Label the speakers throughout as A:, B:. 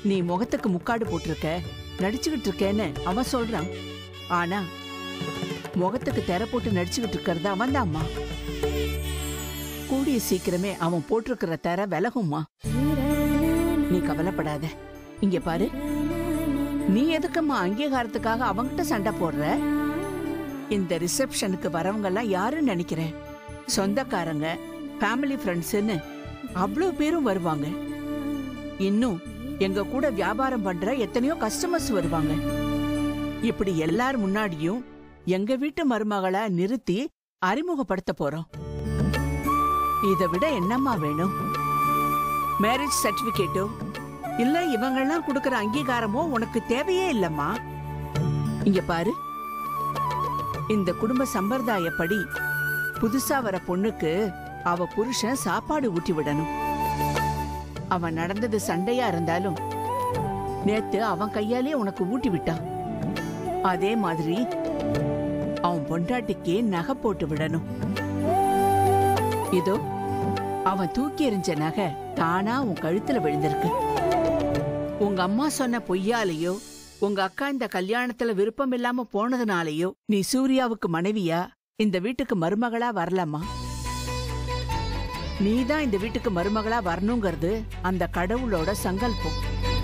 A: நீ முகத்துக்கு முக்காடு போட்டிருக்க நடிச்சுக்கிட்டு இருக்கேன்னு அவன் சொல்றான் ஆனா முகத்துக்கு தெரை போட்டு நடிச்சுக்கிட்டு இருக்கிறது அவன் தான்மா கூடிய சீக்கிரமே அவன் போட்டிருக்கிற தெரை விலகும்மா நீ கவலைப்படாத இங்க பாரு நீ எதுக்கும்மா அங்கீகாரத்துக்காக அவங்கிட்ட சண்டை போடுற இந்த ரிசப்ஷனுக்கு வரவங்க எல்லாம் யாருன்னு நினைக்கிறேன் சொந்தக்காரங்க ஃபேமிலி ஃப்ரெண்ட்ஸ்னு அவ்வளோ பேரும் வருவாங்க இன்னும் எங்க கூட வியாபாரம் பண்ற எத்தனையோ கஸ்டமர்ஸ் வருவாங்க இப்படி எல்லார் முன்னாடியும் எங்க வீட்டு மருமகளை நிறுத்தி அறிமுகப்படுத்த போறோம் இதை விட என்னம்மா வேணும் மேரேஜ் சர்டிபிகேட்டோ இல்ல இவங்கெல்லாம் கொடுக்கற அங்கீகாரமோ உனக்கு தேவையே இல்லம்மா இங்க பாரு இந்த குடும்ப சம்பிரதாயப்படி புதுசா வர பொண்ணுக்கு அவ புருஷன் சாப்பாடு ஊட்டி விடணும் அவன் நடந்தது சண்டையா இருந்தாலும் நேத்து அவன் கையாலே உனக்கு ஊட்டி விட்டான் அதே மாதிரி அவன் பொண்டாட்டிக்கு நகை போட்டு விடணும் இதோ அவன் தூக்கி எறிஞ்ச நகை தானா உன் கழுத்துல விழுந்திருக்கு உங்க அம்மா சொன்ன பொய்யாலேயோ உங்க அக்கா இந்த கல்யாணத்துல விருப்பம் இல்லாம போனதுனாலயோ நீ சூர்யாவுக்கு மனைவியா இந்த வீட்டுக்கு மருமகளா வரலாமா நீதான் இந்த வீட்டுக்கு மருமகளா வரணுங்கிறது அந்த கடவுளோட சங்கல்பம்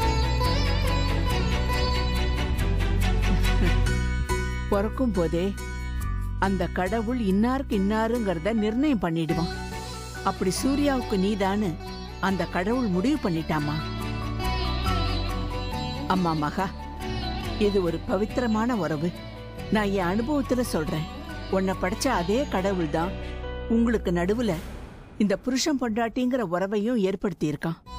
A: பிறக்கும் போதே அந்த கடவுள் இன்னாருக்கு இன்னாருங்கிறத நிர்ணயம் பண்ணிடுவான் அப்படி சூர்யாவுக்கு நீதான்னு அந்த கடவுள் முடிவு பண்ணிட்டாமா அம்மா மகா இது ஒரு பவித்திரமான உறவு நான் என் அனுபவத்துல சொல்றேன் உன்னை படைச்ச அதே கடவுள் தான் உங்களுக்கு நடுவுல இந்த புருஷன் பொண்டாட்டிங்கிற உறவையும் ஏற்படுத்தியிருக்கான்